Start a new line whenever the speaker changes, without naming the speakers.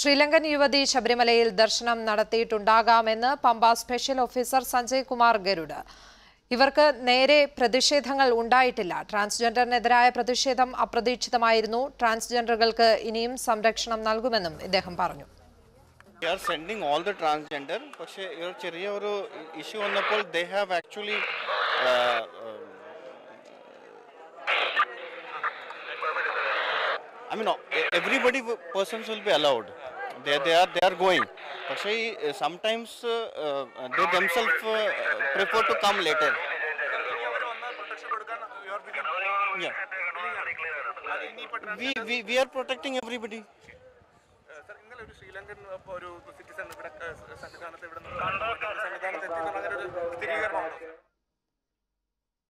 ശ്രീലങ്കൻ യുവതി ശബരിമലയിൽ ദർശനം നടത്തിയിട്ടുണ്ടാകാമെന്ന് പമ്പ സ്പെഷ്യൽ ഓഫീസർ സഞ്ജയ് കുമാർ ഗരുഡ് ഇവർക്ക് നേരെ പ്രതിഷേധങ്ങൾ ഉണ്ടായിട്ടില്ല ട്രാൻസ്ജെൻഡറിനെതിരായ പ്രതിഷേധം അപ്രതീക്ഷിതമായിരുന്നു ട്രാൻസ്ജെൻഡറുകൾക്ക് ഇനിയും സംരക്ഷണം നൽകുമെന്നും ഇദ്ദേഹം പറഞ്ഞു
we are sending all the transgender പക്ഷേ ഒരു ചെറിയ ഒരു ഇഷ്യൂ വന്നപ്പോൾ they have actually I mean everybody persons will be allowed they they are they are going പക്ഷേ sometimes they themselves uh, prefer to come later yeah we we we are protecting everybody
sir ഇന്നലെ ഒരു ശ്രീലങ്കൻ ഇപ്പൊ ഒരു citizen ഇവിടെ ഏഹ്, സന്നിധാനത്ത് ഇവിടെ നിന്ന് സന്നിധാനത്ത് എത്തി എന്നുള്ള അങ്ങനെ ഒരു സ്ഥിരീകരണം ഉണ്ടോ